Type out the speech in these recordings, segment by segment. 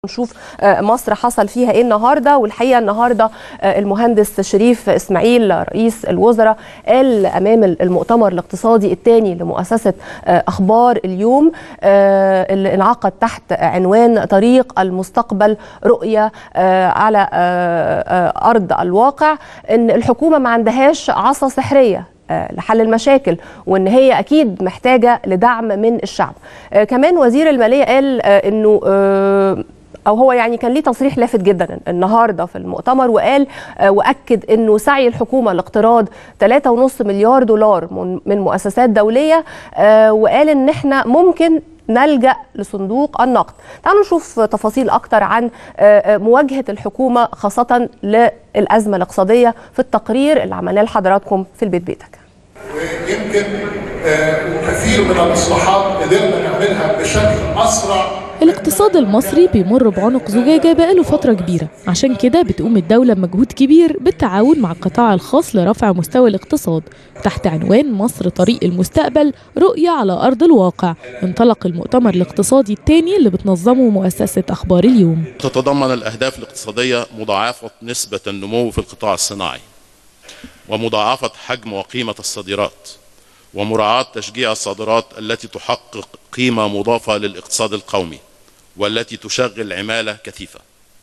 نشوف مصر حصل فيها ايه النهارده والحقيقه النهارده المهندس شريف اسماعيل رئيس الوزراء قال امام المؤتمر الاقتصادي الثاني لمؤسسه اخبار اليوم اللي انعقد تحت عنوان طريق المستقبل رؤيه على ارض الواقع ان الحكومه ما عندهاش عصا سحريه لحل المشاكل وان هي اكيد محتاجه لدعم من الشعب كمان وزير الماليه قال انه او هو يعني كان ليه تصريح لافت جدا النهارده في المؤتمر وقال واكد انه سعي الحكومه لاقتراض 3.5 مليار دولار من مؤسسات دوليه وقال ان احنا ممكن نلجا لصندوق النقد تعالوا نشوف تفاصيل اكتر عن مواجهه الحكومه خاصه للازمه الاقتصاديه في التقرير اللي عملناه لحضراتكم في البيت بيتك ويمكن كثير من الاصلاحات قدرنا نعملها بشكل اسرع الاقتصاد المصري بيمر بعنق زجاجة بقاله فترة كبيرة عشان كده بتقوم الدولة بمجهود كبير بالتعاون مع القطاع الخاص لرفع مستوى الاقتصاد تحت عنوان مصر طريق المستقبل رؤية على أرض الواقع انطلق المؤتمر الاقتصادي الثاني اللي بتنظمه مؤسسة أخبار اليوم تتضمن الأهداف الاقتصادية مضاعفة نسبة النمو في القطاع الصناعي ومضاعفة حجم وقيمة الصادرات ومراعاة تشجيع الصادرات التي تحقق قيمة مضافة للاقتصاد القومي والتي تشغل عمالة كثيفة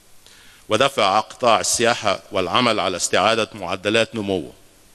ودفع قطاع السياحة والعمل على استعادة معدلات نموه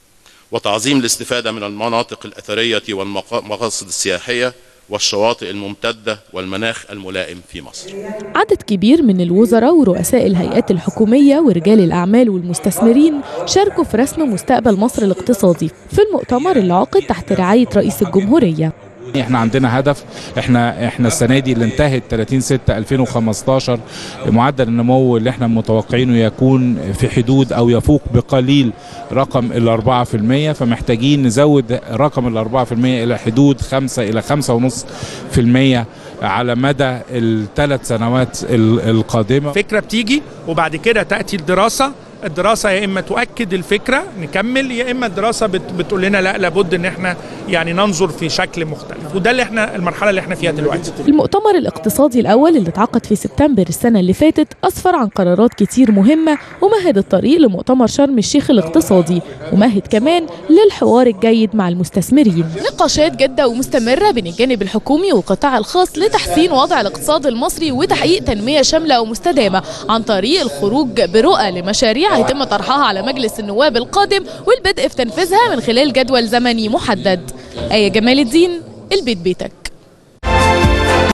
وتعظيم الاستفادة من المناطق الأثرية والمقاصد السياحية والشواطئ الممتدة والمناخ الملائم في مصر عدد كبير من الوزراء ورؤساء الهيئات الحكومية ورجال الأعمال والمستثمرين شاركوا في رسم مستقبل مصر الاقتصادي في المؤتمر اللي عقد تحت رعاية رئيس الجمهورية احنا عندنا هدف احنا احنا السنه دي اللي انتهت 30 6 2015 معدل النمو اللي احنا متوقعينه يكون في حدود او يفوق بقليل رقم ال 4% فمحتاجين نزود رقم ال 4% الى حدود 5 الى 5.5% على مدى الثلاث سنوات القادمه فكره بتيجي وبعد كده تاتي الدراسه الدراسة يا إما تؤكد الفكرة نكمل يا إما الدراسة بتقول لنا لا لابد إن إحنا يعني ننظر في شكل مختلف وده اللي إحنا المرحلة اللي إحنا فيها دلوقتي المؤتمر الاقتصادي الأول اللي اتعقد في سبتمبر السنة اللي فاتت أسفر عن قرارات كتير مهمة ومهد الطريق لمؤتمر شرم الشيخ الاقتصادي ومهد كمان للحوار الجيد مع المستثمرين نقاشات جادة ومستمرة بين الجانب الحكومي والقطاع الخاص لتحسين وضع الاقتصاد المصري وتحقيق تنمية شاملة ومستدامة عن طريق الخروج برؤى لمشاريع هيتم طرحها على مجلس النواب القادم والبدء في تنفيذها من خلال جدول زمني محدد آية جمال الدين البيت بيتك